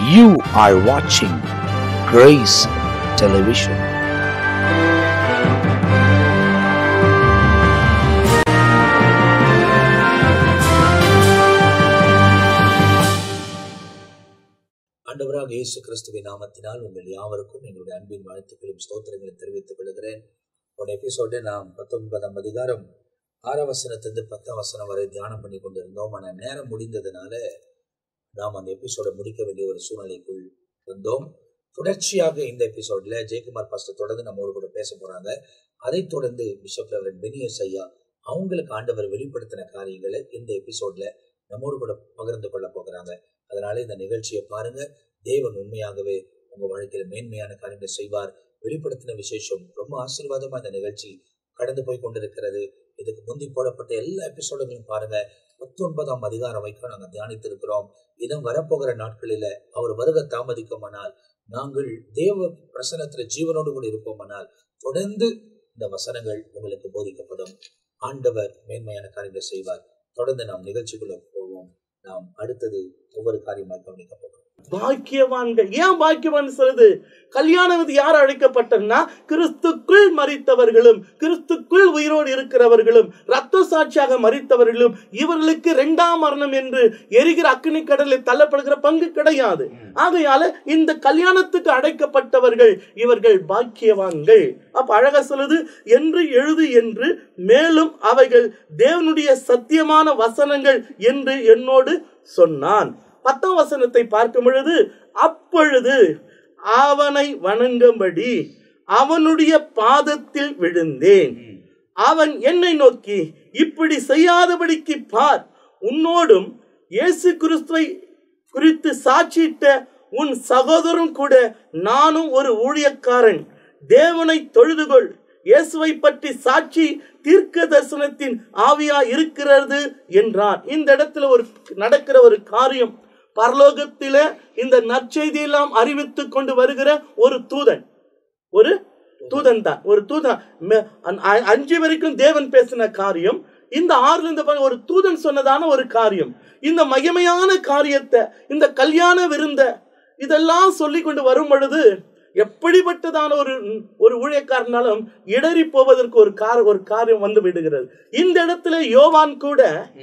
You are watching Grace Television. ஆண்டவராக இயேசு கிறிஸ்துவின் நாமத்தினால் உங்கள் யாவருக்கும் எங்களுடைய அன்பின் வாழ்த்துக்களையும் ஸ்தோத்திரங்களை தெரிவித்துக் கொள்கிறேன் போன எபிசோட நாம் பத்தொன்பதாம் அதிகாரம் ஆறாம் வசனத்திலிருந்து பத்தாம் வசனம் வரை தியானம் பண்ணி கொண்டிருந்தோம் ஆனால் நேரம் முடிந்ததுனால நாம் அந்த எபிசோட முடிக்க வேண்டிய ஒரு சூழ்நிலைக்குள் வந்தோம் தொடர்ச்சியாக இந்த எபிசோட்ல ஜெயக்குமார் பாஸ்டர் தொடர்ந்து நம்மோடு கூட பேச போறாங்க அதைத் தொடர்ந்து பிஷப் ரெவரன் பெனியஸ் ஐயா அவங்களுக்கு ஆண்டவர் வெளிப்படுத்தின காரியங்களை இந்த எபிசோட்ல நம்மோடு கூட பகிர்ந்து கொள்ள போகிறாங்க அதனால இந்த நிகழ்ச்சியை பாருங்க தேவன் உண்மையாகவே உங்க வாழ்க்கையில மேன்மையான காரியங்களை செய்வார் வெளிப்படுத்தின விசேஷம் ரொம்ப ஆசீர்வாதமா இந்த நிகழ்ச்சி கடந்து போய் கொண்டிருக்கிறது இதுக்கு முந்தி போடப்பட்ட எல்லா எபிசோடுகளையும் பாருங்க பத்தொன்பதாம் அதிகாரம் வைக்க நாங்கள் தியானித்து இருக்கிறோம் இதம் வரப்போகிற நாட்களில அவர் வருக தாமதிக்குமானால் நாங்கள் தேவ பிரசனத்துல ஜீவனோடு கூட இருப்போமானால் தொடர்ந்து இந்த வசனங்கள் உங்களுக்கு போதிக்கப்படும் ஆண்டவர் மேன்மையான காரியங்களை செய்வார் தொடர்ந்து நாம் நிகழ்ச்சிக்குள்ள போவோம் நாம் அடுத்தது ஒவ்வொரு காரியமாக கவனிக்க போகிறோம் பாக்கியவான்கள் ஏன் பாக்கியவான் சொல்லுது கல்யாணம் யார் அழைக்கப்பட்டன்னா கிறிஸ்துக்குள் மறித்தவர்களும் கிறிஸ்துக்குள் உயிரோடு இருக்கிறவர்களும் ரத்த சாட்சியாக மறித்தவர்களும் இவர்களுக்கு இரண்டாம் மரணம் என்று எரிகிற அக்னி கடலில் தள்ளப்படுகிற பங்கு கிடையாது ஆகையால இந்த கல்யாணத்துக்கு அழைக்கப்பட்டவர்கள் இவர்கள் பாக்கியவான்கள் அப்ப அழகா சொல்லுது என்று எழுது என்று மேலும் அவைகள் தேவனுடைய சத்தியமான வசனங்கள் என்று என்னோடு சொன்னான் பத்தாம் வசனத்தை பார்க்கும் பொழுது அப்பொழுது அவனை வணங்கும்படி அவனுடைய பாதத்தில் விழுந்தேன் அவன் என்னை நோக்கி இப்படி செய்யாதபடிக்கு பார் உன்னோடும் இயேசு கிறிஸ்துவை குறித்து சாட்சியிட்ட உன் சகோதரன் கூட நானும் ஒரு ஊழியக்காரன் தேவனை தொழுதுகொள் இயேசுவை பற்றி சாட்சி தீர்க்க தரிசனத்தின் ஆவியா இருக்கிறது என்றான் இந்த இடத்துல ஒரு நடக்கிற ஒரு காரியம் பரலோகத்தில இந்த நற்செய்தியெல்லாம் அறிவித்து கொண்டு வருகிற ஒரு தூதன் ஒரு தூதன் தான் ஒரு தூதன் மெ- அ- அ- அஞ்சு வரைக்கும் தேவன் பேசின காரியம் இந்த ஆறுல இருந்து பாருங்க, ஒரு தூதன் சொன்னதான ஒரு காரியம் இந்த மகிமையான காரியத்தை இந்த கல்யாண விருந்த இதெல்லாம் சொல்லி கொண்டு வரும் பொழுது எப்படிப்பட்டதான ஒரு ஒரு ஊழியக்காரனாலும் இடறி போவதற்கு ஒரு கார ஒரு காரியம் வந்து விடுகிறது இந்த இடத்துல யோவான் கூட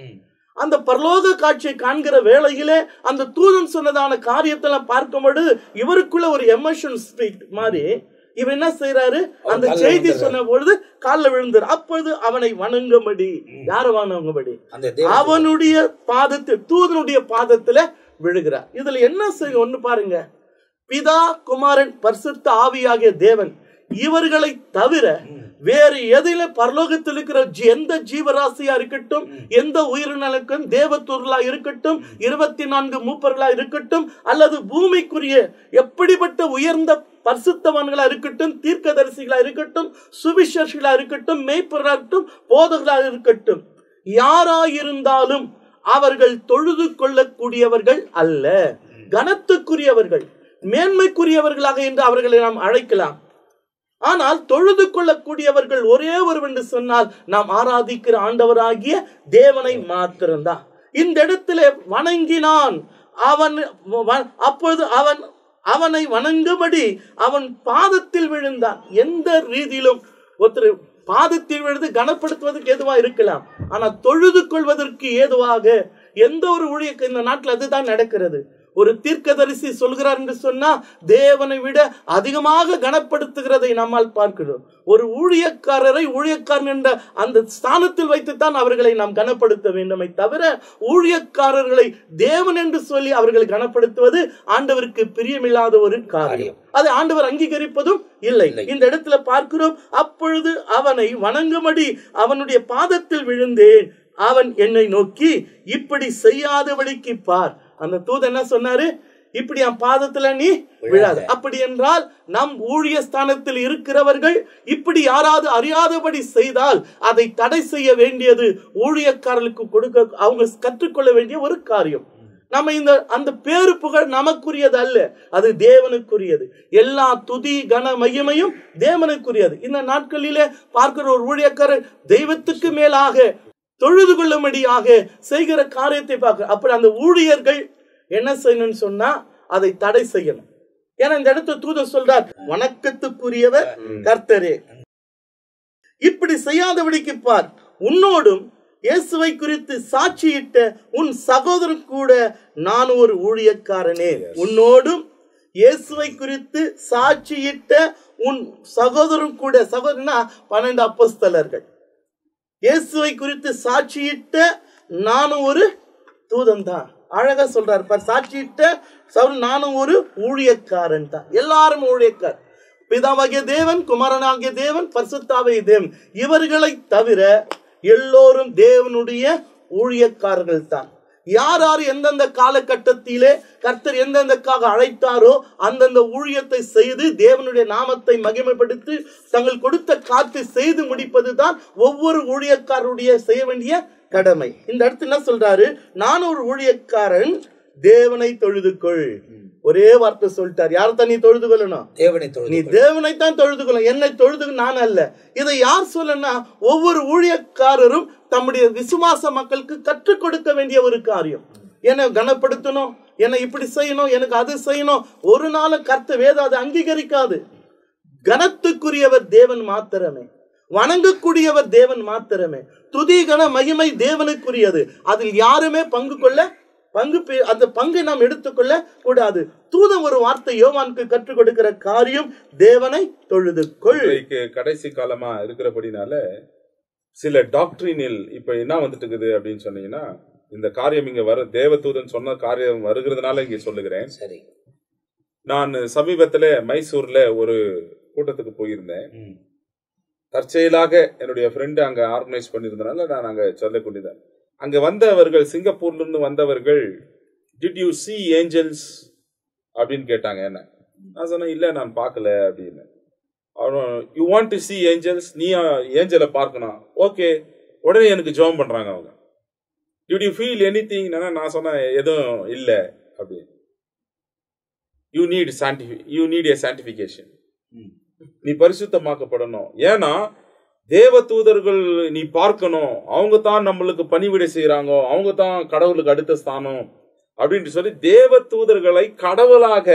அந்த பரலோக காட்சியை காண்கிற வேளையிலே அந்த தூதன் சொன்னதான காரியத்தெல்லாம் பார்க்கும்போது இவருக்குள்ள ஒரு எமோஷன் ஸ்பீட் மாதிரி இவர் என்ன செய்யறாரு அந்த கால்ல செய்தி விழுந்துறாரு. சொன்ன பொழுது காலில் விழுந்தார் அப்பொழுது அவனை வணங்கும்படி யார வணங்கும்படி அந்த தேவ அவனுடைய பாதத்தில் தூதனுடைய பாதத்துல விழுகிறார் இதுல என்ன செய்யும் ஒண்ணு பாருங்க பிதா குமாரன் பரிசுத்த ஆவியாகிய தேவன் இவர்களை தவிர வேறு எதில பரலோகத்தில் இருக்கிற ஜீ- எந்த ஜீவராசியா இருக்கட்டும் எந்த உயிரினங்களுக்கும் தேவத்தூர்களா இருக்கட்டும் இருபத்தி நான்கு மூப்பர்களா இருக்கட்டும் அல்லது பூமிக்குரிய எப்படிப்பட்ட உயர்ந்த பரிசுத்தவான்களா இருக்கட்டும் தீர்க்கதரிசிகளா இருக்கட்டும் சுவிசேஷர்களா இருக்கட்டும் மெய்ப்பொருளா இருக்கட்டும் போதகர்களா இருக்கட்டும் யாராயிருந்தாலும் அவர்கள் தொழுது கொள்ளக்கூடியவர்கள் அல்ல கனத்துக்குரியவர்கள் மேன்மைக்குரியவர்களாக என்று அவர்களை நாம் அழைக்கலாம் ஆனால் தொழுது கொள்ளக்கூடியவர்கள் ஒரே ஒருவன் என்று சொன்னால் நாம் ஆராதிக்கிற ஆண்டவராகிய தேவனை மாத்திரம்தான் இந்த இடத்துல வணங்கினான் அவன் வ- அப்பொழுது அவன் அவனை வணங்கும்படி அவன் பாதத்தில் விழுந்தான் எந்த ரீதியிலும் ஒருத்தர் பாதத்தில் விழுந்து கனப்படுத்துவதற்கு ஏதுவா இருக்கலாம் ஆனா தொழுது கொள்வதற்கு ஏதுவாக எந்த ஒரு ஊழியக்கு இந்த நாட்டில் அதுதான் நடக்கிறது ஒரு தீர்க்கதரிசி சொல்கிறார் என்று சொன்னா தேவனை விட அதிகமாக கனப்படுத்துகிறதை நம்மால் பார்க்கிறோம் ஒரு ஊழியக்காரரை ஊழியக்காரன் என்ற அந்த ஸ்தானத்தில் வைத்துத்தான் அவர்களை நாம் கனப்படுத்த வேண்டுமே தவிர ஊழியக்காரர்களை தேவன் என்று சொல்லி அவர்களை கனப்படுத்துவது ஆண்டவருக்கு பிரியமில்லாத ஒரு காரியம் அதை ஆண்டவர் அங்கீகரிப்பதும் இல்லை இல்லை. இந்த இடத்துல பார்க்கிறோம் அப்பொழுது அவனை வணங்கும்படி அவனுடைய பாதத்தில் விழுந்தேன் அவன் என்னை நோக்கி இப்படி செய்யாதபடிக்கு பார் அந்த தூதன் என்ன சொன்னாரு இப்படி என் பாதத்துல நீ விழாது அப்படி என்றால் நம் ஊழிய ஸ்தானத்தில் இருக்கிறவர்கள் இப்படி யாராவது அறியாதபடி செய்தால் அதை தடை செய்ய வேண்டியது ஊழியக்காரர்களுக்கு கொடுக்க அவங்க கற்றுக்கொள்ள வேண்டிய ஒரு காரியம் நம்ம இந்த அந்த பேரு புகழ் நமக்குரியது அல்ல அது தேவனுக்குரியது எல்லா துதி கன மகிமையும் தேவனுக்குரியது இந்த நாட்களிலே பார்க்கிற ஒரு ஊழியக்காரர் தெய்வத்துக்கு மேலாக தொழுது கொள்ளும்படியாக செய்கிற காரியத்தை பார்க்க அப்படி அந்த ஊழியர்கள் என்ன செய்யணும்னு சொன்னா அதை தடை செய்யணும் ஏன்னா இந்த இடத்துல தூதர் சொல்றார் வணக்கத்துக்குரியவர் கர்த்தரே இப்படி செய்யாதபடிக்கு பார் உன்னோடும் இயேசுவை குறித்து சாட்சியிட்ட உன் சகோதரன் கூட நான் ஒரு ஊழியக்காரனே உன்னோடும் இயேசுவை குறித்து சாட்சியிட்ட உன் சகோதரன் கூட சகோதரனா பன்னெண்டு அப்போஸ்தலர்கள் இயேசுவை குறித்து சாட்சியிட்ட நானும் ஒரு தூதன் தான் அழகா சொல்றாரு பார் சாட்சியிட்ட சவுல் நானும் ஒரு ஊழியக்காரன் தான் எல்லாரும் ஊழியக்கார் பிதாவாகிய தேவன் குமாரனாகிய தேவன் பரிசுத்தாவிய தேவன் இவர்களை தவிர எல்லோரும் தேவனுடைய ஊழியக்காரர்கள் தான் யார் யார் எந்தெந்த காலகட்டத்திலே கர்த்தர் எந்தெந்தக்காக அழைத்தாரோ அந்தந்த ஊழியத்தை செய்து தேவனுடைய நாமத்தை மகிமைப்படுத்தி தங்கள் கொடுத்த காத்தை செய்து முடிப்பது தான் ஒவ்வொரு ஊழியக்காரருடைய செய்ய வேண்டிய கடமை இந்த இடத்துல என்ன சொல்றாரு நான் ஒரு ஊழியக்காரன் தேவனை தொழுது கொள் ஒரே வார்த்தை சொல்லிட்டார் யார் தான் நீ தொழுது கொள்ளணும் தேவனை நீ தொழுது தேவனை தான் தொழுது கொள்ள என்னை தொழுது நான் அல்ல இதை யார் சொல்லனா ஒவ்வொரு ஊழியக்காரரும் தம்முடைய விசுவாச மக்களுக்கு கற்றுக் கொடுக்க வேண்டிய ஒரு காரியம் என்னை கனப்படுத்தணும் என்னை இப்படி செய்யணும் எனக்கு அது செய்யணும் ஒரு நாளும் கர்த்த வேதம் அதை அங்கீகரிக்காது கனத்துக்குரியவர் தேவன் மாத்திரமே வணங்கக்கூடியவர் தேவன் மாத்திரமே துதி கன மகிமை தேவனுக்குரியது அதில் யாருமே பங்கு கொள்ள பங்கு பெ- அந்த பங்கை நாம் எடுத்துக்கொள்ள கூடாது தூதன் ஒரு வார்த்தை யோவானுக்கு கற்றுக் கொடுக்கிற காரியம் தேவனை தொழுது கொள் இன்றைக்கு கடைசி காலமா இருக்கிறபடினால சில டாக்டரினில் இப்ப என்ன வந்துட்டு இருக்குது அப்படின்னு சொன்னீங்கன்னா இந்த காரியம் இங்க வர தேவதூதன் சொன்ன காரியம் வருகிறதுனால இங்க சொல்லுகிறேன் சரி நான் சமீபத்துல மைசூர்ல ஒரு கூட்டத்துக்கு போயிருந்தேன் ம். தற்செயலாக என்னுடைய ஃப்ரெண்டு அங்க ஆர்கனைஸ் பண்ணியிருந்தனால நான் அங்க சொல்ல கொண்டிருந்தேன் அங்க வந்தவர்கள் சிங்கப்பூர்ல இருந்து வந்தவர்கள் டிட் யூ see ஏஞ்சல்ஸ் அப்படின்னு கேட்டாங்க என்ன நான் சொன்னேன் இல்ல நான் பார்க்கல அப்படின்னு அவன் you want to see angels நீ ஏஞ்சலை பார்க்கணும் ஓகே உடனே எனக்கு ஜோம் பண்றாங்க அவங்க did you feel anything நான் சொன்னேன் எதுவும் இல்லை அப்படின்னு you need sanctify you need a sanctification ம். நீ பரிசுத்தமாக்கப்படணும் ஏன்னா தேவ தூதர்கள் நீ பார்க்கணும் அவங்க தான் நம்மளுக்கு பணிவிடை செய்யறாங்க அவங்க தான் கடவுளுக்கு அடுத்த ஸ்தானம் அப்படின்ட்டு சொல்லி தேவ தூதர்களை கடவுளாக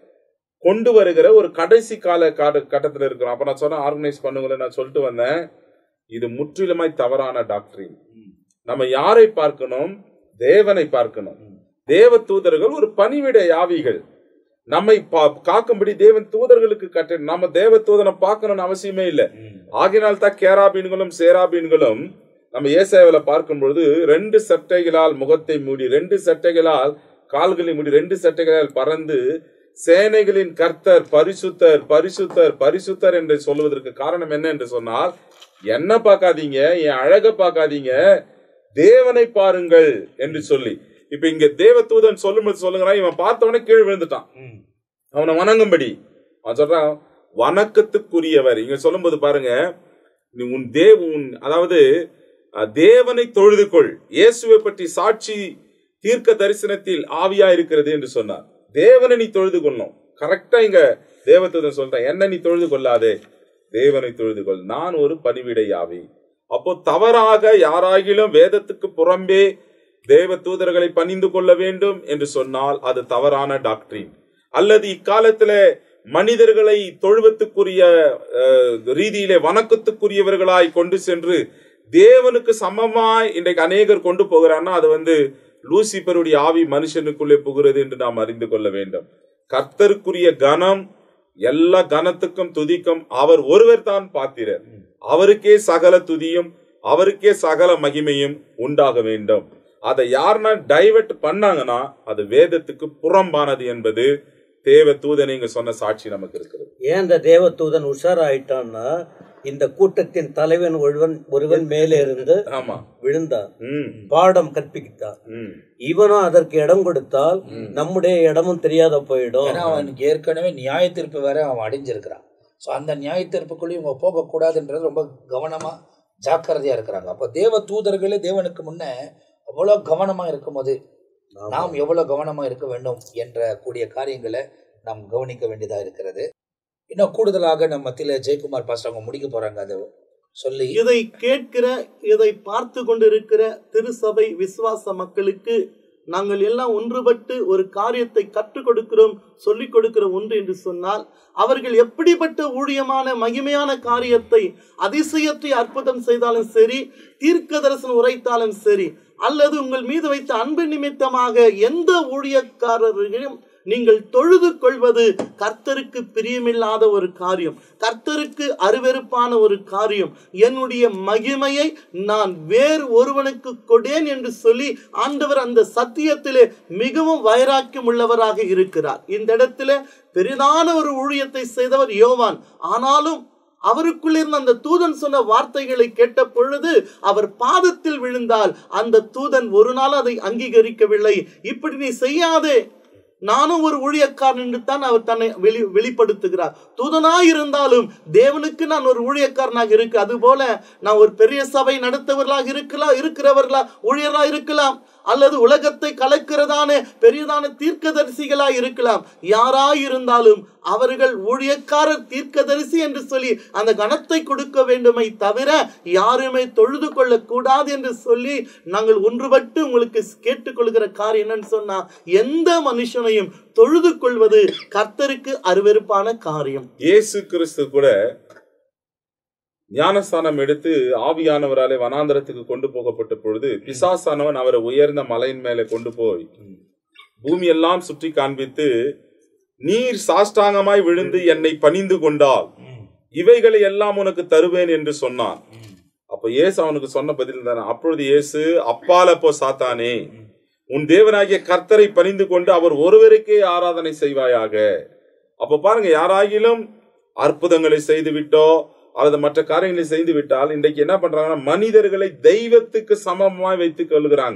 கொண்டு வருகிற ஒரு கடைசி கால காட- கட்டத்துல இருக்கிறோம் அப்ப நான் சொன்னேன் ஆர்கனைஸ் பண்ணுங்களேன் நான் சொல்லிட்டு வந்தேன் இது முற்றிலுமாய் தவறான டாக்டரின் நம்ம யாரை பார்க்கணும் தேவனை பார்க்கணும் தேவ தூதர்கள் ஒரு பணிவிட யாவிகள் நம்மை பா- காக்கும்படி தேவன் தூதர்களுக்கு கட்ட நம்ம தேவ தூதனை பார்க்கணும்னு அவசியமே இல்லை ஆகினால் தான் கேராபீன்களும் சேராபீன்களும் நம்ம ஏசாயாவில பார்க்கும் பொழுது ரெண்டு சட்டைகளால் முகத்தை மூடி ரெண்டு சட்டைகளால் கால்களை மூடி ரெண்டு சட்டைகளால் பறந்து சேனைகளின் கர்த்தர் பரிசுத்தர் பரிசுத்தர் பரிசுத்தர் என்று சொல்வதற்கு காரணம் என்ன என்று சொன்னால் என்ன பார்க்காதீங்க என் அழக பார்க்காதீங்க தேவனை பாருங்கள் என்று சொல்லி இப்ப இங்க தேவ தூதன் சொல்லும்போது சொல்லுங்கிறான் இவன் பார்த்தவனே கீழ் விழுந்துட்டான் ம். அவனை வணங்கும்படி அவன் சொல்றான் வணக்கத்துக்குரியவர் இங்க சொல்லும்போது பாருங்க நீ உன் தேவ உன் அதாவது அஹ், தேவனை தொழுது கொள் இயேசுவை பற்றி சாட்சி தீர்க்க தரிசனத்தில் ஆவியா இருக்கிறது என்று சொன்னார் தேவனை நீ தொழுது கொள்ளணும் கரெக்டா இங்க தேவதூதன் சொல்றேன் என்ன நீ தொழுது கொள்ளாதே தேவனை தொழுது கொள் நான் ஒரு பணிவிடை ஆவி அப்போ தவறாக யாராகிலும் வேதத்துக்கு புறம்பே தேவ தூதர்களை பணிந்து கொள்ள வேண்டும் என்று சொன்னால் அது தவறான டாக்டரின் அல்லது இக்காலத்துல மனிதர்களை தொழுவத்துக்குரிய அஹ், ரீதியிலே வணக்கத்துக்குரியவர்களாய் கொண்டு சென்று தேவனுக்கு சமமாய் இன்றைக்கு அநேகர் கொண்டு போகிறான்னா அது வந்து லூசிபருடைய ஆவி மனுஷனுக்குள்ளே புகிறது என்று நாம் அறிந்து கொள்ள வேண்டும் கர்த்தருக்குரிய கனம் எல்லா கனத்துக்கும் துதிக்கும் அவர் ஒருவர் தான் பாத்திரர் அவருக்கே சகல துதியும் அவருக்கே சகல மகிமையும் உண்டாக வேண்டும் அதை யாருன்னா டைவர்ட் பண்ணாங்கன்னா அது வேதத்துக்கு புறம்பானது என்பது தேவ தூதன் இங்க சொன்ன சாட்சி நமக்கு இருக்கிறது ஏன் இந்த தேவதூதன் உஷாராயிட்டான்னா இந்த கூட்டத்தின் தலைவன் ஒருவன் ஒருவன் மேலே இருந்து ஆமா விழுந்தான் ம் பாடம் கற்பித்தான் ம் இவனும் அதற்கு இடம் கொடுத்தால் நம்முடைய இடமும் தெரியாத போயிடும் ஏன்னா அவனுக்கு ஏற்கனவே நியாய தீர்ப்பு வேற அவன் அடைஞ்சிருக்கிறான் ஸோ அந்த நியாய தீர்ப்புக்குள்ளேயும் இவங்க போகக்கூடாதுன்றது ரொம்ப கவனமா ஜாக்கிரதையா இருக்கிறாங்க அப்போ தேவ தூதர்களே தேவனுக்கு முன்ன அவ்வளோ கவனமா இருக்கும்போது நாம் எவ்வளவு கவனமா இருக்க வேண்டும் என்ற கூடிய காரியங்களை நாம் கவனிக்க வேண்டியதா இருக்கிறது இன்னும் கூடுதலாக நம்ம மத்தியில ஜெயக்குமார் பாஸ்டர் அவங்க முடிக்க போறாங்க அதை சொல்லி இதை கேட்கிற இதை பார்த்து கொண்டிருக்கிற திருசபை விசுவாச மக்களுக்கு நாங்கள் எல்லாம் ஒன்றுபட்டு ஒரு காரியத்தை கற்றுக் கொடுக்கிறோம் சொல்லிக் கொடுக்கிறோம் ஒன்று என்று சொன்னால் அவர்கள் எப்படிப்பட்ட ஊழியமான மகிமையான காரியத்தை அதிசயத்தை அற்புதம் செய்தாலும் சரி தீர்க்க தரிசனம் உரைத்தாலும் சரி அல்லது உங்கள் மீது வைத்த அன்பு நிமித்தமாக எந்த ஊழியக்காரர்களையும் நீங்கள் தொழுது கொள்வது கர்த்தருக்கு பிரியமில்லாத ஒரு காரியம் கர்த்தருக்கு அருவெருப்பான ஒரு காரியம் என்னுடைய மகிமையை நான் வேறு ஒருவனுக்கு கொடேன் என்று சொல்லி ஆண்டவர் அந்த சத்தியத்திலே மிகவும் வைராக்கியம் உள்ளவராக இருக்கிறார் இந்த இடத்துல பெரிதான ஒரு ஊழியத்தை செய்தவர் யோவான் ஆனாலும் அவருக்குள் இருந்த அந்த தூதன் சொன்ன வார்த்தைகளை கேட்ட பொழுது அவர் பாதத்தில் விழுந்தால் அந்த தூதன் ஒரு நாள் அதை அங்கீகரிக்கவில்லை இப்படி நீ செய்யாதே நானும் ஒரு ஊழியக்காரன் என்று தான் அவர் தன்னை வெளி வெளிப்படுத்துகிறார் தூதனாய் இருந்தாலும் தேவனுக்கு நான் ஒரு ஊழியக்காரனாக இருக்கு அதுபோல நான் ஒரு பெரிய சபை நடத்தவர்களாக இருக்கலாம் இருக்கிறவர்களா ஊழியர்களா இருக்கலாம் அல்லது உலகத்தை கலக்கிறதான பெரியதான தீர்க்கதரிசிகளாய் இருக்கலாம் யாராய் இருந்தாலும் அவர்கள் ஊழியக்காரர் தீர்க்கதரிசி என்று சொல்லி அந்த கணத்தை கொடுக்க வேண்டுமை தவிர யாருமே தொழுது கொள்ளக் கூடாது என்று சொல்லி நாங்கள் ஒன்றுபட்டு உங்களுக்கு கேட்டுக்கொள்கிற காரியம் என்னன்னு சொன்னா எந்த மனுஷனையும் தொழுது கொள்வது கர்த்தருக்கு அருவெருப்பான காரியம் இயேசு கிறிஸ்து கூட ஞானஸ்தானம் எடுத்து ஆவியானவராலே வனாந்தரத்துக்கு கொண்டு போகப்பட்ட பொழுது பிசாசானவன் அவரை உயர்ந்த மலையின் மேலே கொண்டு போய் பூமியெல்லாம் சுற்றி காண்பித்து நீர் சாஷ்டாங்கமாய் விழுந்து என்னை பணிந்து கொண்டால் இவைகளை எல்லாம் உனக்கு தருவேன் என்று சொன்னான் அப்ப இயேசு அவனுக்கு சொன்ன பதில் தானே அப்பொழுது இயேசு அப்பால போ சாத்தானே உன் தேவனாகிய கர்த்தரை பணிந்து கொண்டு அவர் ஒருவருக்கே ஆராதனை செய்வாயாக அப்ப பாருங்க யாராகிலும் அற்புதங்களை செய்து விட்டோ அல்லது மற்ற காரியங்களை செய்து விட்டால் இன்றைக்கு என்ன பண்றாங்கன்னா மனிதர்களை தெய்வத்துக்கு சமமாய் வைத்துக் கொள்கிறாங்க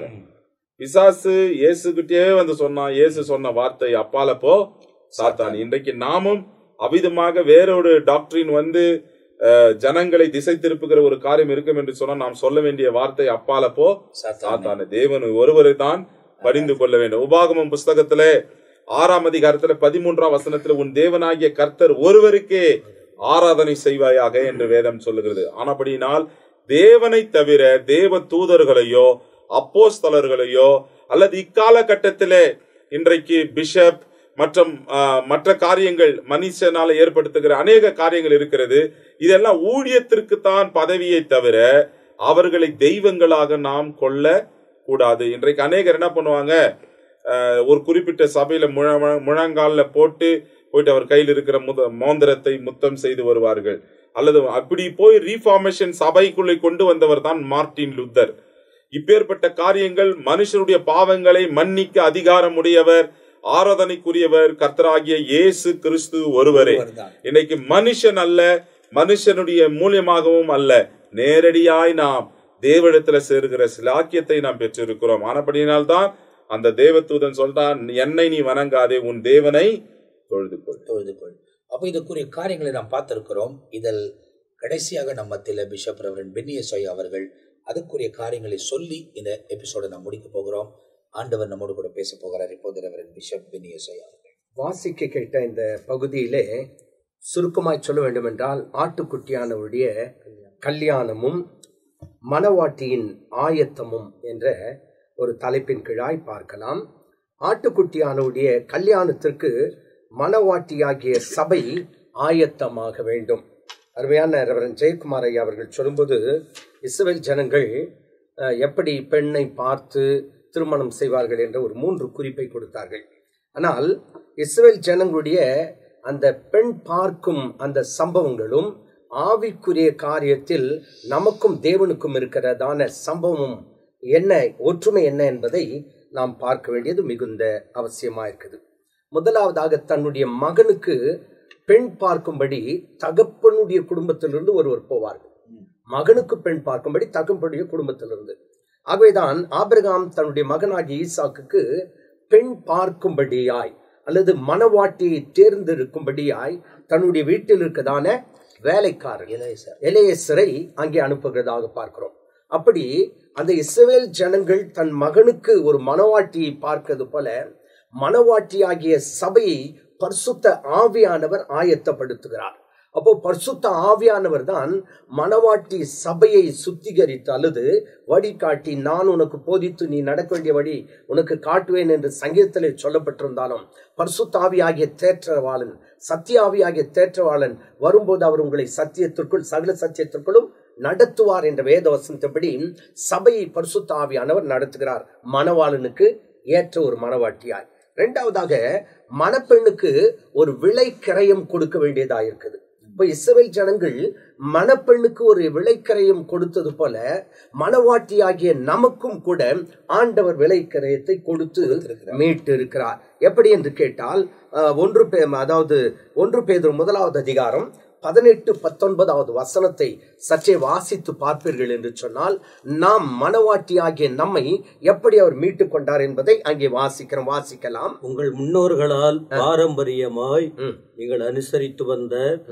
பிசாசு இயேசுகிட்டே வந்து சொன்னான் இயேசு சொன்ன வார்த்தை அப்பால போ சாத்தான் இன்றைக்கு நாமும் அவிதமாக வேறொரு டாக்டரின் வந்து அஹ், ஜனங்களை திசை திருப்புகிற ஒரு காரியம் இருக்கும் என்று சொன்னா நாம் சொல்ல வேண்டிய வார்த்தை அப்பால போ சாத்தான தேவன் ஒருவரை தான் பரிந்து கொள்ள வேண்டும் உபாகமம் புஸ்தகத்திலே ஆறாம் அதிகாரத்துல பதிமூன்றாம் வசனத்துல உன் தேவனாகிய கர்த்தர் ஒருவருக்கே ஆராதனை செய்வாயாக என்று வேதம் சொல்லுகிறது ஆனபடியினால் தேவனை தவிர தேவ தூதர்களையோ அப்போஸ்தலர்களையோ அல்லது இக்காலகட்டத்திலே இன்றைக்கு பிஷப் மற்றும் ஆஹ், மற்ற காரியங்கள் மனுஷனால ஏற்படுத்துகிற அநேக காரியங்கள் இருக்கிறது இதெல்லாம் ஊழியத்திற்கு தான் பதவியை தவிர அவர்களை தெய்வங்களாக நாம் கொள்ள கூடாது இன்றைக்கு அநேகர் என்ன பண்ணுவாங்க ஆஹ், ஒரு குறிப்பிட்ட சபையில முழ முழங்கால்ல போட்டு போயிட்டு அவர் கையில் இருக்கிற முத மோந்திரத்தை முத்தம் செய்து வருவார்கள் அல்லது அப்படி போய் ரீஃபார்மேஷன் சபைக்குள்ளே கொண்டு வந்தவர் தான் மார்ட்டின் லுத்தர் இப்பேற்பட்ட காரியங்கள் மனுஷனுடைய பாவங்களை மன்னிக்க அதிகாரம் உடையவர் ஆராதனைக்குரியவர் கர்த்தராகிய இயேசு கிறிஸ்து ஒருவரே ஒருவர்தான். இன்னைக்கு மனுஷன் அல்ல மனுஷனுடைய மூலியமாகவும் அல்ல நேரடியாய் நாம் தேவனிடத்துல சேர்கிற சிலாக்கியத்தை நாம் பெற்றிருக்கிறோம் ஆனபடியினால்தான் அந்த தேவதூதன் சொல்றான் என்னை நீ வணங்காதே உன் தேவனை தொழுது கொள் தொழுது கொள் அப்போ இதுக்குரிய காரியங்களை நாம் பார்த்திருக்கிறோம் இதில் கடைசியாக நம்ம மத்தியில் பிஷப் ரெவரன் பென்னியசோய் அவர்கள் அதுக்குரிய காரியங்களை சொல்லி இந்த எபிசோடை நாம் முடிக்க போகிறோம் ஆண்டவர் நம்மோடு கூட பேச போகிறார் இப்போது ரெவரன் பிஷப் பென்னியசோய் அவர்கள் வாசிக்க கேட்ட இந்த பகுதியிலே சுருக்கமாய் சொல்ல வேண்டுமென்றால் ஆட்டுக்குட்டியானவருடைய கல்யாணமும் மணவாட்டியின் ஆயத்தமும் என்ற ஒரு தலைப்பின் கீழாய் பார்க்கலாம் ஆட்டுக்குட்டியானவருடைய கல்யாணத்திற்கு மணவாட்டியாகிய சபை ஆயத்தமாக வேண்டும் அருமையான ரெவரன் ஜெயக்குமார் ஐயா அவர்கள் சொல்லும்போது இஸ்ரவேல் ஜனங்கள் அஹ், எப்படி பெண்ணை பார்த்து திருமணம் செய்வார்கள் என்ற ஒரு மூன்று குறிப்பை கொடுத்தார்கள் ஆனால் இஸ்ரவேல் ஜனங்களுடைய அந்த பெண் பார்க்கும் அந்த சம்பவங்களும் ஆவிக்குரிய காரியத்தில் நமக்கும் தேவனுக்கும் இருக்கிறதான சம்பவமும் என்ன ஒற்றுமை என்ன என்பதை நாம் பார்க்க வேண்டியது மிகுந்த அவசியமா இருக்குது முதலாவதாக தன்னுடைய மகனுக்கு பெண் பார்க்கும்படி தகப்பனுடைய குடும்பத்திலிருந்து ஒருவர் போவார்கள் மகனுக்கு பெண் பார்க்கும்படி தகப்பனுடைய குடும்பத்திலிருந்து ஆகவேதான் ஆபிரகாம் தன்னுடைய மகனாகிய ஈசாக்குக்கு பெண் பார்க்கும்படியாய் அல்லது மணவாட்டியை தேர்ந்தெடுக்கும்படியாய் தன்னுடைய வீட்டில் இருக்கதான வேலைக்காரர் இளையசர் எலேயசரை அங்கே அனுப்புகிறதாக பார்க்கிறோம் அப்படி அந்த இஸ்ரவேல் ஜனங்கள் தன் மகனுக்கு ஒரு மணவாட்டியை பார்க்கிறது போல மணவாட்டியாகிய சபையை பரிசுத்த ஆவியானவர் ஆயத்தப்படுத்துகிறார் அப்போ பரிசுத்த ஆவியானவர் தான் மணவாட்டி சபையை சுத்திகரித்து அல்லது வழிகாட்டி நான் உனக்கு போதித்து நீ நடக்க வேண்டிய வழி உனக்கு காட்டுவேன் என்று சங்கீதத்திலே சொல்லப்பட்டிருந்தாலும் பரிசுத்த ஆவியாகிய தேற்றவாளன் சத்திய ஆவியாகிய தேற்றவாளன் வரும்போது அவர் உங்களை சத்தியத்திற்குள் சகல சத்தியத்திற்குள்ளும் நடத்துவார் என்ற வேத வசனத்தின்படி சபையை பரிசுத்த ஆவியானவர் நடத்துகிறார் மணவாளனுக்கு ஏற்ற ஒரு மணவாட்டியாய் இரண்டாவதாக மணப்பெண்ணுக்கு ஒரு விலை கிரயம் கொடுக்க வேண்டியதா இருக்குது இப்ப இஸ்ரவேல் ஜனங்கள் மணப்பெண்ணுக்கு ஒரு விலைக்கரையும் கொடுத்தது போல மணவாட்டியாகிய நமக்கும் கூட ஆண்டவர் விலைக்கரையத்தை கொடுத்து மீட்டு இருக்கிறார் எப்படி என்று கேட்டால் அஹ், ஒன்று பே அதாவது ஒன்று பேதர் முதலாவது அதிகாரம் பதினெட்டு பத்தொன்பதாவது வசனத்தை சற்றே வாசித்து பார்ப்பீர்கள் என்று சொன்னால் நாம் மனவாட்டியாகிய நம்மை எப்படி அவர் மீட்டுக் கொண்டார் என்பதை அங்கே வாசிக்கிறோம் வாசிக்கலாம் உங்கள் முன்னோர்களால் பாரம்பரியமாய் ம். நீங்கள் அனுசரித்து வந்த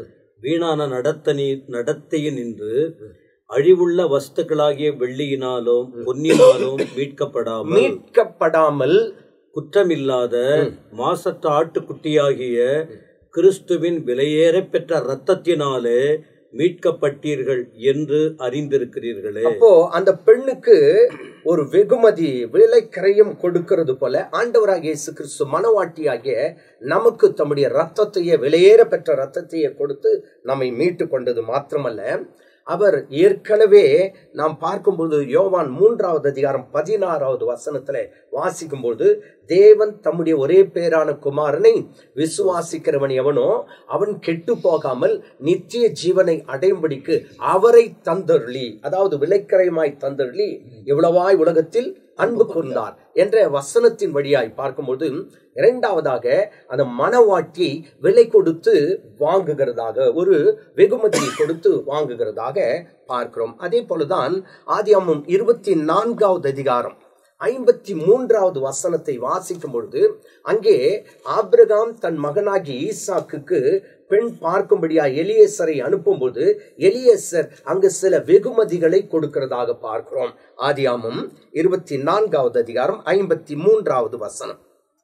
வீணான நடத்தனி நடத்தையினின்று அழிவுள்ள வஸ்துக்களாகிய வெள்ளியினாலும் பொன்னினாலும் மீட்கப்படாமல் மீட்கப்படாமல் குற்றமில்லாத மாசற்ற ஆட்டுக்குட்டியாகிய கிறிஸ்துவின் விலையேற பெற்ற இரத்தத்தினாலே மீட்கப்பட்டீர்கள் என்று அறிந்திருக்கிறீர்களே அப்போ அந்த பெண்ணுக்கு ஒரு வெகுமதி விலைக்கரையும் கொடுக்கிறது போல ஆண்டவராகிய இயேசு கிறிஸ்து மனவாட்டியாகிய நமக்கு தம்முடைய ரத்தத்தையே விலையேற பெற்ற ரத்தத்தையே கொடுத்து நம்மை மீட்டு கொண்டது மாத்திரமல்ல அவர் ஏற்கனவே நாம் பார்க்கும்போது யோவான் மூன்றாவது அதிகாரம் பதினாறாவது வசனத்துல வாசிக்கும்போது தேவன் தம்முடைய ஒரே பேரான குமாரனை விசுவாசிக்கிறவன் எவனோ அவன் கெட்டு போகாமல் நித்திய ஜீவனை அடையும்படிக்கு அவரை தந்தருளி அதாவது விலைக்கரைமாய் தந்தருளி இவ்வளவாய் உலகத்தில் அன்பு கூர்ந்தார் என்ற வசனத்தின் வழியாய் பார்க்கும்போது இரண்டாவதாக அந்த மனவாட்டி விலை கொடுத்து வாங்குகிறதாக ஒரு வெகுமதியை கொடுத்து வாங்குகிறதாக பார்க்கிறோம் அதே போலதான் ஆதியாமம் இருபத்தி நான்காவது அதிகாரம் ஐம்பத்தி மூன்றாவது வசனத்தை வாசிக்கும் பொழுது அங்கே ஆபிரகாம் தன் மகனாகி ஈசாக்குக்கு பெண் பார்க்கும்படியா எலியேசரை அனுப்பும்போது எலியேசர் அங்கு சில வெகுமதிகளை கொடுக்கிறதாக பார்க்கிறோம் ஆதியாமம் இருபத்தி நான்காவது அதிகாரம் ஐம்பத்தி மூன்றாவது வசனம்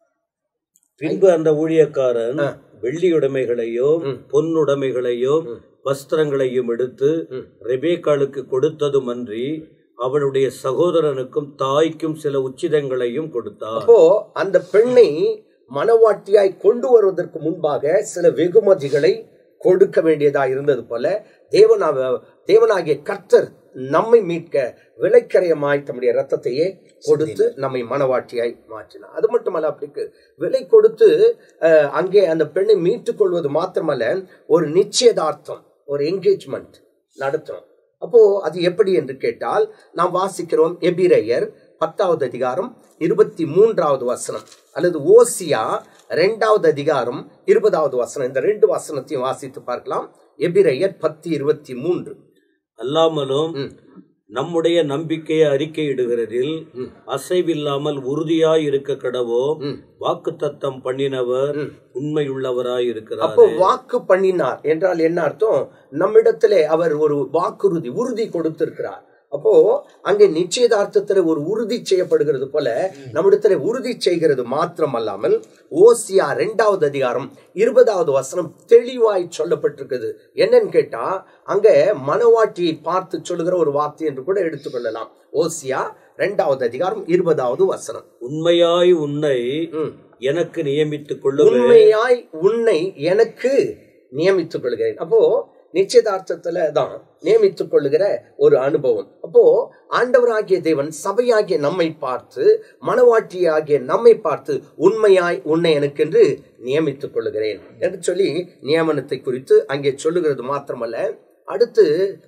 பின்பு அந்த ஊழியக்காரன் வெள்ளியுடைமைகளையோ பொன்னுடைமைகளையோ வஸ்திரங்களையும் எடுத்து ரெபேக்காளுக்கு கொடுத்ததுமன்றி அவனுடைய சகோதரனுக்கும் தாய்க்கும் சில உச்சிதங்களையும் கொடுத்தார் அப்போ அந்த பெண்ணை மனவாட்டியாய் கொண்டு வருவதற்கு முன்பாக சில வெகுமதிகளை கொடுக்க வேண்டியதா இருந்தது போல தேவனாக தேவனாகிய கர்த்தர் நம்மை மீட்க விலைக்கரையமாய் தம்முடைய ரத்தத்தையே கொடுத்து நம்மை மனவாட்டியாய் மாற்றினார் அது மட்டுமல்ல அப்படிக்கு விலை கொடுத்து அஹ், அங்கே அந்த பெண்ணை மீட்டுக் கொள்வது மாத்திரமல்ல ஒரு நிச்சயதார்த்தம் ஒரு என்கேஜ்மெண்ட் நடத்தணும் அப்போ அது எப்படி என்று கேட்டால் நாம் வாசிக்கிறோம் எபிரேயர் பத்தாவது அதிகாரம் இருபத்தி மூன்றாவது வசனம் அல்லது ஓசியா ரெண்டாவது அதிகாரம் இருபதாவது வசனம் இந்த ரெண்டு வசனத்தையும் வாசித்து பார்க்கலாம் எபிரேயர் பத்து இருபத்தி மூன்று அல்லாமலும் நம்முடைய நம்பிக்கையை அறிக்கையிடுகிறதில் அசைவில்லாமல் உறுதியாய் இருக்க கடவோ வாக்கு தத்தம் பண்ணினவர் உண்மையுள்ளவராய் இருக்கிறார் அப்போ வாக்கு பண்ணினார் என்றால் என்ன அர்த்தம் நம்மிடத்திலே அவர் ஒரு வாக்குறுதி உறுதி கொடுத்திருக்கிறார் அப்போ அங்கே நிச்சயதார்த்தத்துல ஒரு உறுதி செய்யப்படுகிறது போல நம்மிடத்துல உறுதி செய்கிறது மாத்திரம் அல்லாமல் ஓசியா ரெண்டாவது அதிகாரம் இருபதாவது வசனம் தெளிவாய் சொல்லப்பட்டிருக்குது என்னன்னு கேட்டா அங்க மனவாட்டியை பார்த்து சொல்லுகிற ஒரு வார்த்தை என்று கூட எடுத்துக்கொள்ளலாம் ஓசியா ரெண்டாவது அதிகாரம் இருபதாவது வசனம் உண்மையாய் உன்னை ம். எனக்கு நியமித்துக் கொள்ளுவேன் உண்மையாய் உன்னை எனக்கு நியமித்துக் கொள்கிறேன் அப்போ நிச்சயதார்த்தத்துல தான் நியமித்துக் கொள்ளுகிற ஒரு அனுபவம் அப்போ ஆண்டவராகிய தேவன் சபையாகிய நம்மை பார்த்து மனவாட்டியாகிய நம்மை பார்த்து உண்மையாய் உன்னை எனக்கென்று நியமித்துக் கொள்ளுகிறேன் என்று சொல்லி நியமனத்தை குறித்து அங்கே சொல்லுகிறது மாத்திரமல்ல அடுத்து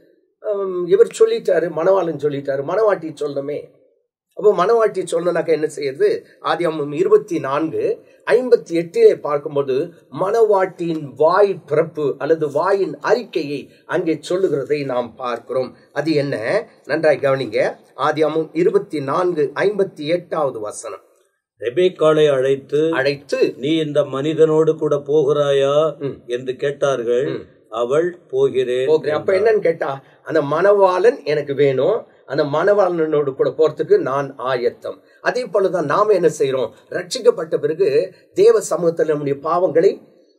ஹம், இவர் சொல்லிட்டாரு மணவாளன் சொல்லிட்டாரு மணவாட்டி சொல்லணுமே அப்போ மனவாட்டி சொன்னனாக்க என்ன செய்யறது ஆதியாமம் இருபத்தி நான்கு ஐம்பத்தி எட்டிலே பார்க்கும்போது மனவாட்டியின் வாய் பிறப்பு அல்லது வாயின் அறிக்கையை அங்கே சொல்லுகிறதை நாம் பார்க்கிறோம் அது என்ன நன்றாய் கவனிங்க ஆதியாமம் இருபத்தி நான்கு ஐம்பத்தி எட்டாவது வசனம் ரெபேக்காளை அழைத்து அழைத்து நீ இந்த மனிதனோடு கூட போகிறாயா என்று கேட்டார்கள் அவள் போகிறேன் போகிறேன் அப்ப என்னன்னு கேட்டா அந்த மணவாளன் எனக்கு வேணும் அந்த மணவாளனோடு கூட போறதுக்கு நான் ஆயத்தம் அதே போலதான் நாம என்ன செய்யறோம் ரட்சிக்கப்பட்ட பிறகு தேவ சமூகத்தில் நம்முடைய பாவங்களை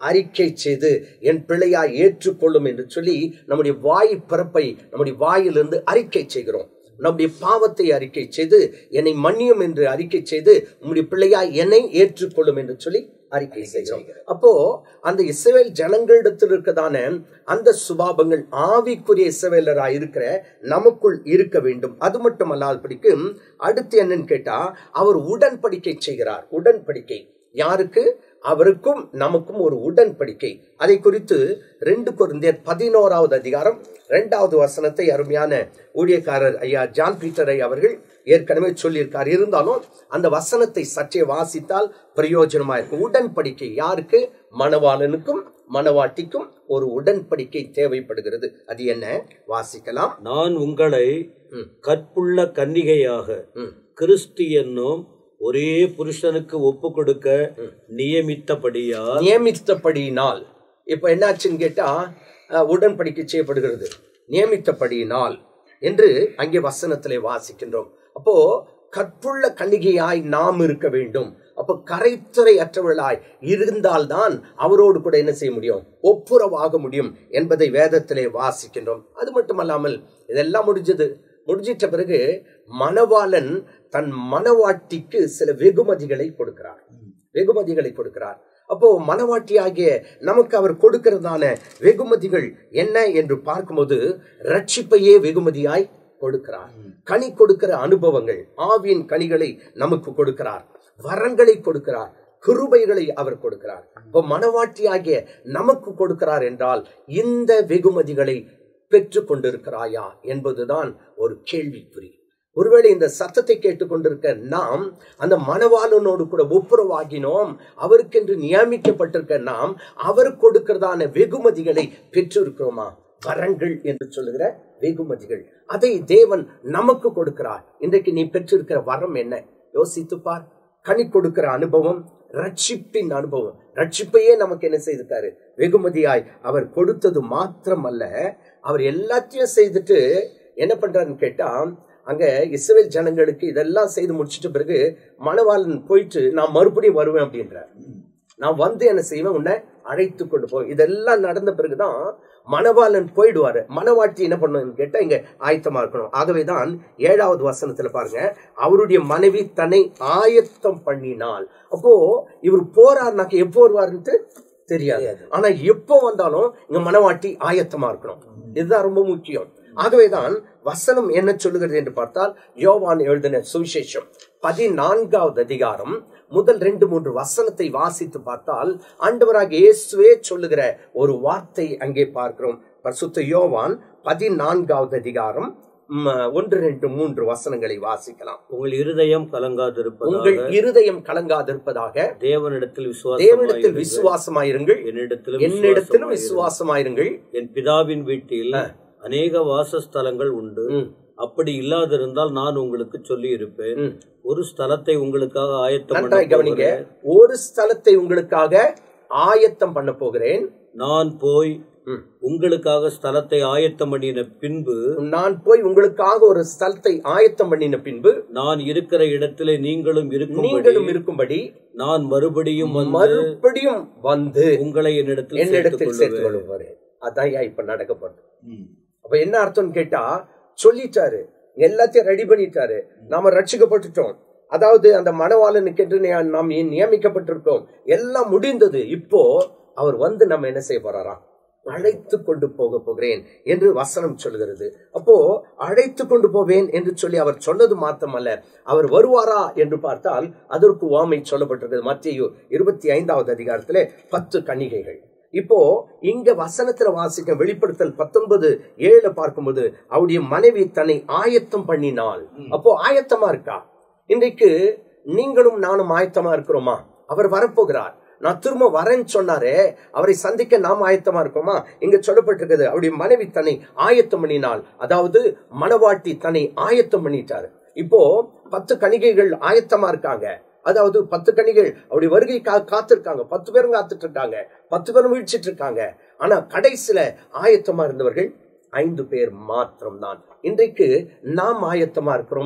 அறிக்கை செய்து என் பிள்ளையாய் ஏற்றுக்கொள்ளும் என்று சொல்லி நம்முடைய வாய் பிறப்பை நம்முடைய வாயிலிருந்து அறிக்கை செய்கிறோம் நம்முடைய பாவத்தை அறிக்கை செய்து என்னை மன்னியும் என்று அறிக்கை செய்து உம்முடைய பிள்ளையாய் என்னை ஏற்றுக்கொள்ளும் என்று சொல்லி அறிக்கை செய்கிறோம் அப்போ அந்த இஸ்ரவேல் ஜனங்களிடத்தில் இருக்கதான அந்த சுபாவங்கள் ஆவிக்குரிய இஸ்ரவேலராய் இருக்கிற நமக்குள் இருக்க வேண்டும் அது மட்டும் அல்லாதபடிக்கு அடுத்து என்னன்னு கேட்டா அவர் உடன்படிக்கை செய்கிறார் உடன்படிக்கை யாருக்கு அவருக்கும் நமக்கும் ஒரு உடன்படிக்கை அதை குறித்து ரெண்டு குருந்தியர் பதினோராவது அதிகாரம் இரண்டாவது வசனத்தை அருமையான ஊழியக்காரர் ஐயா ஜான் பீட்டர் ஐயா அவர்கள் ஏற்கனவே சொல்லியிருக்கார் இருந்தாலும் அந்த வசனத்தை சற்றே வாசித்தால் பிரயோஜனமா இருக்கும் உடன்படிக்கை யாருக்கு மணவாளனுக்கும் மணவாட்டிக்கும் ஒரு உடன்படிக்கை தேவைப்படுகிறது அது என்ன வாசிக்கலாம் நான் உங்களை ம். கற்புள்ள கன்னிகையாக ம். கிறிஸ்து என்னும் ஒரே புருஷனுக்கு ஒப்பு கொடுக்க நியமித்தபடியால் நியமித்தபடியினால் இப்ப என்னாச்சுன்னு கேட்டா அஹ், உடன்படிக்கை செய்யப்படுகிறது நியமித்தபடியினால் என்று அங்கே வசனத்திலே வாசிக்கின்றோம் அப்போ கற்புள்ள கன்னிகையாய் நாம் இருக்க வேண்டும் அப்போ கரைத்துறை அற்றவர்களாய் இருந்தால்தான் அவரோடு கூட என்ன செய்ய முடியும் ஒப்புரவாக முடியும் என்பதை வேதத்திலே வாசிக்கின்றோம் அது மட்டுமல்லாமல் இதெல்லாம் முடிஞ்சது முடிஞ்சிட்ட பிறகு மணவாளன் தன் மணவாட்டிக்கு சில வெகுமதிகளை கொடுக்கிறார் வெகுமதிகளை கொடுக்கிறார் அப்போ மனவாட்டியாகிய நமக்கு அவர் கொடுக்கிறதான வெகுமதிகள் என்ன என்று பார்க்கும்போது ரட்சிப்பையே வெகுமதியாய் கொடுக்கிறார் கனி கொடுக்கிற அனுபவங்கள் ஆவியின் கனிகளை நமக்கு கொடுக்கிறார் வரங்களை கொடுக்கிறார் கிருபைகளை அவர் கொடுக்கிறார் இப்போ மனவாட்டியாகிய நமக்கு கொடுக்கிறார் என்றால் இந்த வெகுமதிகளை பெற்று கொண்டிருக்கிறாயா என்பதுதான் ஒரு கேள்விக்குறி ஒருவேளை இந்த சத்தத்தை கேட்டுக்கொண்டிருக்க நாம் அந்த மணவாளனோடு கூட ஒப்புரவாகினோம் அவருக்கென்று நியமிக்கப்பட்டிருக்க நாம் அவர் கொடுக்கிறதான வெகுமதிகளை பெற்றிருக்கிறோமா வரங்கள் என்று சொல்லுகிற வெகுமதிகள் அதை தேவன் நமக்கு கொடுக்கிறார் இன்றைக்கு நீ பெற்றிருக்கிற வரம் என்ன யோசித்து பார் கனி கொடுக்கிற அனுபவம் ரட்சிப்பின் அனுபவம் ரட்சிப்பையே நமக்கு என்ன செய்திருக்காரு வெகுமதியாய் அவர் கொடுத்தது மாத்திரம் அல்ல அவர் எல்லாத்தையும் செய்துட்டு என்ன பண்றாருன்னு கேட்டா அங்க இஸ்ரேல் ஜனங்களுக்கு இதெல்லாம் செய்து முடிச்சிட்ட பிறகு மணவாளன் போயிட்டு நான் மறுபடியும் வருவேன் அப்படின்றார் நான் வந்து என்ன செய்வேன் உன்னை அழைத்து கொண்டு போய் இதெல்லாம் நடந்த பிறகுதான் மணவாளன் போயிடுவாரு மணவாட்டி என்ன பண்ணணும்னு கேட்டா இங்க ஆயத்தமா இருக்கணும் ஆகவேதான் ஏழாவது வசனத்துல பாருங்க அவருடைய மனைவி தன்னை ஆயத்தம் பண்ணினாள் அப்போ இவர் போறாருனாக்க எப்போ வருவாருன்ட்டு தெரியாது ஆனா எப்போ வந்தாலும் இங்க மணவாட்டி ஆயத்தமா இருக்கணும் இதுதான் ரொம்ப முக்கியம் ஆகவேதான் வசனம் என்ன சொல்லுகிறது என்று பார்த்தால் யோவான் எழுதின சுவிசேஷம் பதினான்காவது அதிகாரம் முதல் ரெண்டு மூன்று வசனத்தை வாசித்து பார்த்தால் ஆண்டவராக இயேசுவே சொல்லுகிற ஒரு வார்த்தை அங்கே பார்க்கிறோம் பரிசுத்த யோவான் பதினான்காவது அதிகாரம் ம், ஒன்று ரெண்டு மூன்று வசனங்களை வாசிக்கலாம் உங்கள் இருதயம் உங்கள் கலங்காதிருப்பதாக இருதயம் கலங்காதிருப்பதாக தேவனிடத்தில் தேவனிடத்தில் விசுவாசமாயிருங்கள் விசுவாசமாயிருங்கள் என்னிடத்திலும் என்னிடத்திலும் விசுவாசமாயிருங்கள். விசுவாசமாயிருங்கள் என் பிதாவின் வீட்டில் அநேக வாசஸ்தலங்கள் உண்டு ம். அப்படி இல்லாதிருந்தால் நான் உங்களுக்கு சொல்லி இருப்பேன் ம். ஒரு ஸ்தலத்தை உங்களுக்காக ஆயத்தம் பண்ண நன்றாய் கவனிங்க போகிறேன். ஒரு ஸ்தலத்தை உங்களுக்காக ஆயத்தம் பண்ண போகிறேன் நான் போய் ம். உங்களுக்காக ஸ்தலத்தை ஆயத்தம் பண்ணின பின்பு நான் போய் உங்களுக்காக ஒரு ஸ்தலத்தை ஆயத்தம் பண்ணின பின்பு நான் இருக்கிற இடத்திலே நீங்களும் இருக்கும்படி நீங்களும் இருக்கும்படி நான் மறுபடியும் வந்து மறுபடியும் வந்து உங்களை என்னிடத்தில் என்னிடத்தில் சேர்த்துக் சேர்த்துக் கொள்ளுவேன். கொள்ளுவாரு அதான் ஐயா இப்ப நடக்க போறது அப்ப என்ன அர்த்தம்னு கேட்டா சொல்லிட்டாரு எல்லாத்தையும் ரெடி பண்ணிட்டாரு நாம ரட்சிக்கப்பட்டுட்டோம் அதாவது அந்த மணவாளனுக்கு என்று நி- நாம் ஏன் நியமிக்கப்பட்டிருக்கோம் எல்லாம் முடிந்தது இப்போ அவர் வந்து நம்ம என்ன செய்ய போறாராம் அழைத்து கொண்டு போக போகிறேன் என்று வசனம் சொல்கிறது அப்போ அழைத்து கொண்டு போவேன் என்று சொல்லி அவர் சொன்னது மாத்திரமல்ல அவர் வருவாரா என்று பார்த்தால் அதற்கு உவமை சொல்லப்பட்டிருக்கிறது மத்திய இருபத்தி ஐந்தாவது அதிகாரத்திலே பத்து கன்னிகைகள் இப்போ இங்க வசனத்துல வாசிக்க வெளிப்படுத்தல் பத்தொன்பது ஏழுல பார்க்கும்போது அவருடைய மனைவி தன்னை ஆயத்தம் பண்ணினாள் அப்போ ஆயத்தமா இருக்கா இன்றைக்கு நீங்களும் நானும் ஆயத்தமா இருக்கிறோமா அவர் வரப்போகிறார் நான் திரும்ப வரேன்னு சொன்னாரே அவரை சந்திக்க நாம் ஆயத்தமா இருக்கோமா இங்க சொல்லப்பட்டிருக்கிறது அவருடைய மனைவி தன்னை ஆயத்தம் பண்ணினாள் அதாவது மணவாட்டி தன்னை ஆயத்தம் பண்ணிட்டாரு இப்போ பத்து கணிகைகள் ஆயத்தமா இருக்காங்க அதாவது பத்து கணிகள் அவருடைய வருகை கா காத்திருக்காங்க பத்து பேரும் காத்துட்டு இருக்காங்க பத்து பேரும் வீழ்ச்சிட்டு இருக்காங்க ஆனா கடைசியில ஆயத்தமா இருந்தவர்கள் ஐந்து பேர் மாத்திரம்தான் இன்றைக்கு நாம் ஆயத்தமா இருக்கிறோமா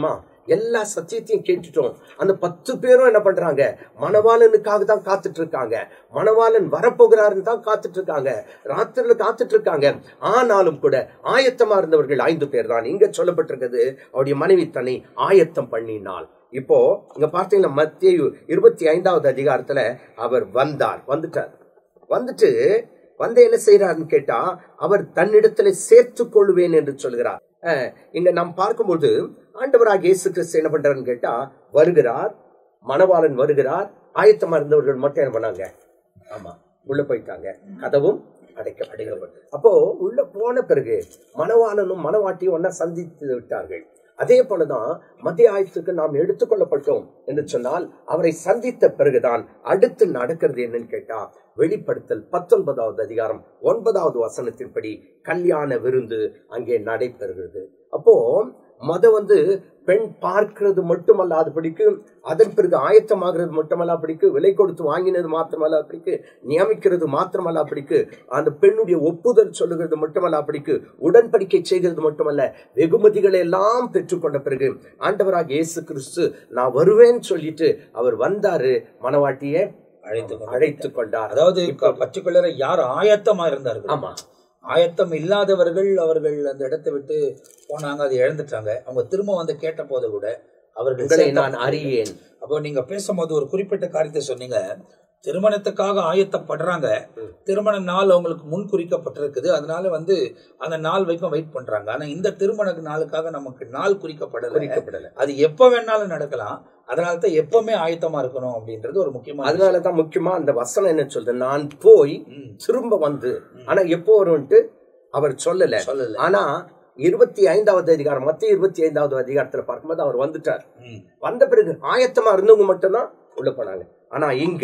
எல்லா சத்தியத்தையும் கேட்டுட்டோம் அந்த பத்து பேரும் என்ன பண்றாங்க மணவாளனுக்காக தான் காத்துட்டு இருக்காங்க மணவாளன் வரப்போகிறாருன்னு தான் காத்துட்டு இருக்காங்க ராத்திரில காத்துட்டு இருக்காங்க ஆனாலும் கூட ஆயத்தமா இருந்தவர்கள் ஐந்து பேர் தான் இங்க சொல்லப்பட்டிருக்கிறது அவருடைய மனைவி தன்னை ஆயத்தம் பண்ணினாள் இப்போ இங்க பார்த்தீங்கன்னா மத்திய இருபத்தி ஐந்தாவது அதிகாரத்துல அவர் வந்தார் வந்துட்டார் வந்துட்டு வந்து என்ன செய்யறாருன்னு கேட்டா அவர் தன்னிடத்துல சேர்த்துக் கொள்வேன் என்று சொல்கிறார் அஹ், இங்க நாம் பார்க்கும்போது ஆண்டவராக இயேசு கிறிஸ்து என்ன பண்றாருன்னு கேட்டா வருகிறார் மணவாளன் வருகிறார் ஆயத்தமா இருந்தவர்கள் மட்டும் என்ன பண்ணாங்க ஆமா உள்ள போயிட்டாங்க கதவும் அடைக்கப்பட்டது அப்போ உள்ள போன பிறகு மணவாளனும் மணவாட்டியும் ஒன்னா சந்தித்து விட்டார்கள் அதே போலதான் மத்திய ஆயத்துக்கு நாம் எடுத்துக்கொள்ளப்பட்டோம் என்று சொன்னால் அவரை சந்தித்த பிறகுதான் அடுத்து நடக்கிறது என்னன்னு கேட்டா வெளிப்படுத்தல் பத்தொன்பதாவது அதிகாரம் ஒன்பதாவது வசனத்தின்படி கல்யாண விருந்து அங்கே நடைபெறுகிறது அப்போ மத வந்து பெண் பார்க்கிறது மட்டுமல்லாதபடிக்கு அதன் பிறகு ஆயத்தமாகிறது மட்டுமல்லாதபடிக்கு விலை கொடுத்து வாங்கினது மாத்திரமல்லாதபடிக்கு நியமிக்கிறது மாத்திரமல்லாதபடிக்கு அந்த பெண்ணுடைய ஒப்புதல் சொல்லுகிறது மட்டுமல்லாதபடிக்கு உடன்படிக்கை செய்கிறது மட்டுமல்ல வெகுமதிகளை எல்லாம் பெற்றுக்கொண்ட பிறகு ஆண்டவராக இயேசு கிறிஸ்து நான் வருவேன்னு சொல்லிட்டு அவர் வந்தாரு மனவாட்டிய அழைத்து கொண்டு அழைத்து கொண்டார் அதாவது பர்டிகுலரா யார் ஆயத்தமா இருந்தார்கள் ஆமா ஆயத்தம் இல்லாதவர்கள் அவர்கள் அந்த இடத்தை விட்டு போனாங்க அதை இழந்துட்டாங்க அவங்க திரும்ப வந்து கேட்ட போது கூட அவர்கள் உங்களை சேர்த்த- நான் அறியேன் அப்போ நீங்க பேசும்போது ஒரு குறிப்பிட்ட காரியத்தை சொன்னீங்க திருமணத்துக்காக ஆயத்தப்படுறாங்க திருமண நாள் அவங்களுக்கு முன் குறிக்கப்பட்டிருக்குது அதனால வந்து அந்த நாள் வரைக்கும் வெயிட் பண்றாங்க ஆனா இந்த திருமண நாளுக்காக நமக்கு நாள் குறிக்கப்படல குறிக்கப்படல அது எப்ப வேணாலும் நடக்கலாம் அதனால தான் எப்பவுமே ஆயத்தமா இருக்கணும் அப்படின்றது ஒரு முக்கியமான அதனாலதான் முக்கியமா அந்த வசனம் என்ன சொல்றது நான் போய் ம். திரும்ப வந்து ஆனா எப்போ வரும்ட்டு அவர் சொல்லல சொல்லல ஆனா இருபத்தி ஐந்தாவது அதிகாரம் மத்திய இருபத்தி ஐந்தாவது அதிகாரத்துல பார்க்கும்போது அவர் வந்துட்டார் ம். வந்த பிறகு ஆயத்தமா இருந்தவங்க மட்டும்தான் உள்ள போனாங்க ஆனா இங்க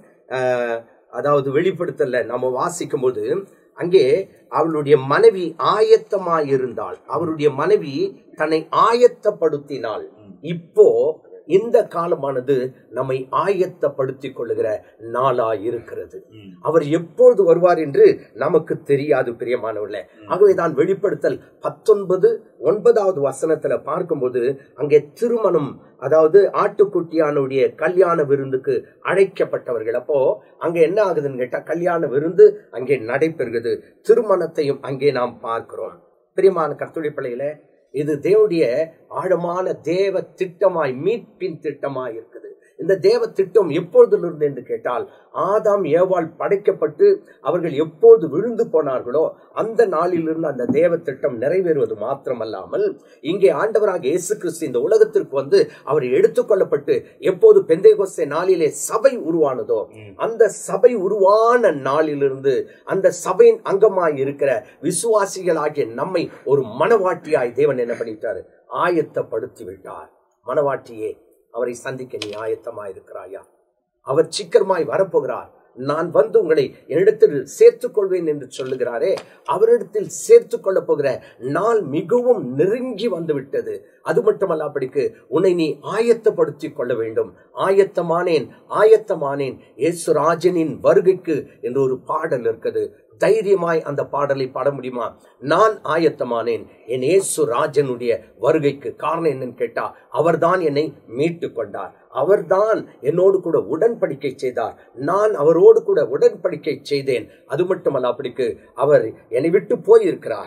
ஆஹ், அதாவது வெளிப்படுத்தல நம்ம வாசிக்கும் போது அங்கே அவளுடைய மனைவி ஆயத்தமா இருந்தாள் அவருடைய மனைவி தன்னை ஆயத்தப்படுத்தினாள் இப்போ இந்த காலமானது நம்மை ஆயத்தப்படுத்திக் கொள்ளுகிற நாளா இருக்கிறது ம். அவர் எப்பொழுது வருவார் என்று நமக்கு தெரியாது பிரியமானவர்களே ஆகவேதான் வெளிப்படுத்தல் பத்தொன்பது ஒன்பதாவது வசனத்துல பார்க்கும்போது அங்கே திருமணம் அதாவது ஆட்டுக்குட்டியானுடைய கல்யாண விருந்துக்கு அழைக்கப்பட்டவர்கள் அப்போ அங்க என்ன ஆகுதுன்னு கேட்டா கல்யாண விருந்து அங்கே நடைபெறுகிறது திருமணத்தையும் அங்கே நாம் பார்க்கிறோம் பிரியமான கர்த்துடைய பிள்ளைகளே இது தேவனுடைய ஆழமான தேவ திட்டமாய் மீட்பின் திட்டமாய் இருக்குது இந்த தேவ திட்டம் எப்பொழுதிலிருந்து என்று கேட்டால் ஆதாம் ஏவாள் படைக்கப்பட்டு அவர்கள் எப்போது விழுந்து போனார்களோ அந்த நாளிலிருந்து அந்த தேவ திட்டம் நிறைவேறுவது மாத்திரமல்லாமல் இங்கே ஆண்டவராக இயேசு கிறிஸ்து இந்த உலகத்திற்கு வந்து அவர் எடுத்துக்கொள்ளப்பட்டு எப்போது பெந்தேகோஸ்தே நாளிலே சபை உருவானதோ அந்த சபை உருவான நாளிலிருந்து அந்த சபையின் அங்கமாய் இருக்கிற விசுவாசிகளாகிய நம்மை ஒரு மனவாட்டியாய் தேவன் என்ன பண்ணிட்டாரு ஆயத்தப்படுத்தி விட்டார் மனவாட்டியே அவரை சந்திக்க நீ ஆயத்தமாய் இருக்கிறாயா அவர் சீக்கிரமாய் வரப்போகிறார் நான் வந்து உங்களை என்னிடத்தில் சேர்த்துக் கொள்வேன் என்று சொல்லுகிறாரே அவரிடத்தில் சேர்த்துக் கொள்ளப் போகிற நாள் மிகவும் நெருங்கி வந்து விட்டது அது மட்டுமல்ல அப்படிக்கு உன்னை நீ ஆயத்தப்படுத்திக் கொள்ள வேண்டும் ஆயத்தமானேன் ஆயத்தமானேன் இயேசுராஜனின் வருகைக்கு என்று ஒரு பாடல் இருக்குது தைரியமாய் அந்த பாடலை பாட முடியுமா நான் ஆயத்தமானேன் என் இயேசு ராஜனுடைய வருகைக்கு காரணம் என்னன்னு கேட்டா அவர்தான் என்னை மீட்டு கொண்டார் அவர்தான் என்னோடு கூட உடன்படிக்கை செய்தார் நான் அவரோடு கூட உடன்படிக்கை செய்தேன் அது மட்டுமல்ல அப்படிக்கு அவர் என்னை விட்டு போயிருக்கிறார்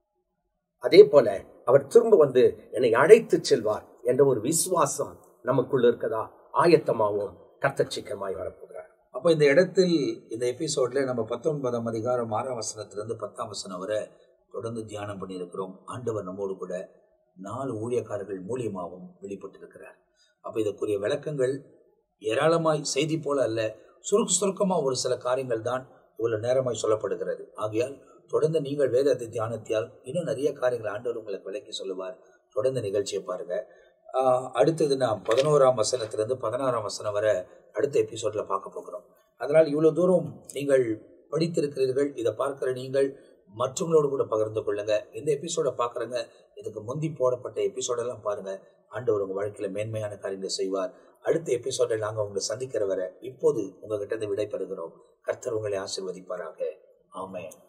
அதே போல அவர் திரும்ப வந்து என்னை அழைத்து செல்வார் என்ற ஒரு விசுவாசம் நமக்குள்ள இருக்கதா ஆயத்தமாவோம் கர்த்தர் சீக்கிரமாய் வரப்போகிறார் அப்போ இந்த இடத்தில் இந்த எபிசோட்ல நம்ம பத்தொன்பதாம் அதிகாரம் ஆறாம் வசனத்திலிருந்து பத்தாம் வசனம் வரை தொடர்ந்து தியானம் பண்ணியிருக்கிறோம் ஆண்டவர் நம்மோடு கூட நாலு ஊழியக்காரர்கள் மூலியமாகவும் வெளிப்பட்டிருக்கிறார் அப்போ இதற்குரிய விளக்கங்கள் ஏராளமாய் செய்தி போல அல்ல சுருக்க சுருக்கமாக ஒரு சில காரியங்கள் தான் இவ்வளவு நேரமாய் சொல்லப்படுகிறது ஆகையால் தொடர்ந்து நீங்கள் வேதத்தை தியானத்தியால் இன்னும் நிறைய காரியங்கள் ஆண்டவர் உங்களுக்கு விளக்கி சொல்லுவார் தொடர்ந்து நிகழ்ச்சியை பாருங்க ஆஹ் அடுத்தது நாம் பதினோராம் வசனத்திலிருந்து பதினாறாம் வசனம் வரை அடுத்த எபிசோட்ல பார்க்க போகிறோம் அதனால் இவ்வளவு தூரம் நீங்கள் படித்திருக்கிறீர்கள் இதை பார்க்கிற நீங்கள் மற்றவங்களோடு கூட பகிர்ந்து கொள்ளுங்க இந்த எபிசோட பார்க்குறங்க இதுக்கு முந்தி போடப்பட்ட எபிசோடெல்லாம் பாருங்க ஆண்டவர் உங்க வாழ்க்கையில மேன்மையான காரியங்களை செய்வார் அடுத்த எபிசோடில் நாங்கள் உங்களை சந்திக்கிற வரை இப்போது உங்ககிட்ட இருந்து விடைபெறுகிறோம் கர்த்தர் உங்களை ஆசிர்வதிப்பாராக ஆமென்